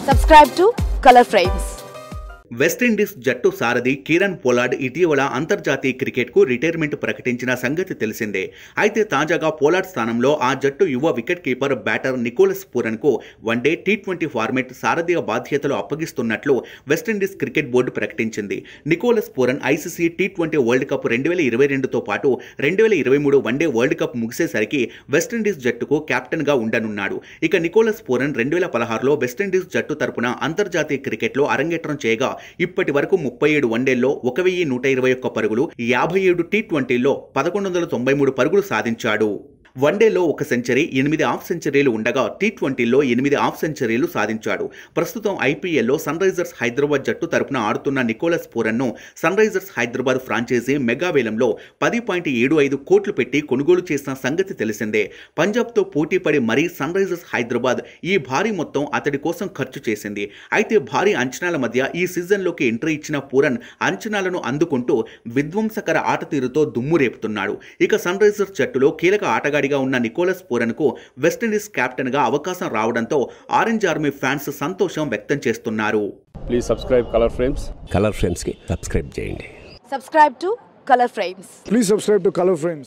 Subscribe to Color Frames. West Indies జట్టు సారథి Kiran Pollard ఇటీవల అంతర్జాతీయ క్రికెట్కు రిటైర్మెంట్ ప్రకటించిన సంగతి తెలిసిందే అయితే తాజాగా పోలార్డ్ స్థానంలో ఆ జట్టు యువ వికెట్ కీపర్ బ్యాటర్ నికోలస్ పూరన్కు వన్డే టీ ట్వంటీ ఫార్మెట్ సారథియ బాధ్యతలు అప్పగిస్తున్నట్లు వెస్టిండీస్ క్రికెట్ బోర్డు ప్రకటించింది Nicholas Pooran ICC T twenty world cup రెండు వేల ఇరవై రెండుతో పాటు రెండు వేల ఇరవై మూడు వన్డే వరల్డ్ కప్ ముగిసేసరికి వెస్టిండీస్ జట్టుకు కెప్టెన్గా ఉండనున్నాడు ఇక నికోలస్ పూరన్ రెండు వేల పదహారులో వెస్టిండీస్ జట్టు తరపున అంతర్జాతీయ క్రికెట్లో అరంగేట్రం చేయగా ఇప్పటి వరకు ముప్పై ఏడు వన్డేల్లో ఒక వెయ్యి నూట ఇరవై ఒక్క పరుగులు యాభై ఏడు టీ ట్వంటీలో పదకొండు వందల తొంభై మూడు పరుగులు సాధించాడు వన్డేలో ఒక సెంచరీ ఎనిమిది హాఫ్ సెంచరీలు ఉండగా టీ ట్వంటీలో ఎనిమిది హాఫ్ సెంచరీలు సాధించాడు ప్రస్తుతం ఐపీఎల్లో సన్ రైజర్స్ హైదరాబాద్ జట్టు తరపున ఆడుతున్న నికోలస్ పూరన్ను సన్ రైజర్స్ హైదరాబాద్ ఫ్రాంచైజీ మెగావేలంలో పది పాయింట్ ఏడు ఐదు కోట్లు పెట్టి కొనుగోలు చేసిన సంగతి తెలిసిందే పంజాబ్తో పోటీ పడి మరీ సన్ రైజర్స్ హైదరాబాద్ ఈ భారీ మొత్తం అతడి కోసం ఖర్చు చేసింది అయితే భారీ అంచనాల మధ్య ఈ సీజన్లోకి ఎంట్రీ ఇచ్చిన పూరన్ అంచనాలను అందుకుంటూ విధ్వంసకర ఆట తీరుతో దుమ్ము రేపుతున్నాడు ఇక సన్ రైజర్స్ జట్టులో కీలక ఆటగాడిగా ఉన్న నికోలస్ పూరన్కు వెస్టిండీస్ కెప్టెన్గా అవకాశం రావడంతో ఆరెంజ్ ఆర్మీ ఫ్యాన్స్ సంతోషం వ్యక్తం చేస్తున్నారు please subscribe Color Frames Color ఫ్రేమ్స్కి సబ్స్క్రైబ్ చేయండి Subscribe to Color Frames. Please subscribe to Color Frames.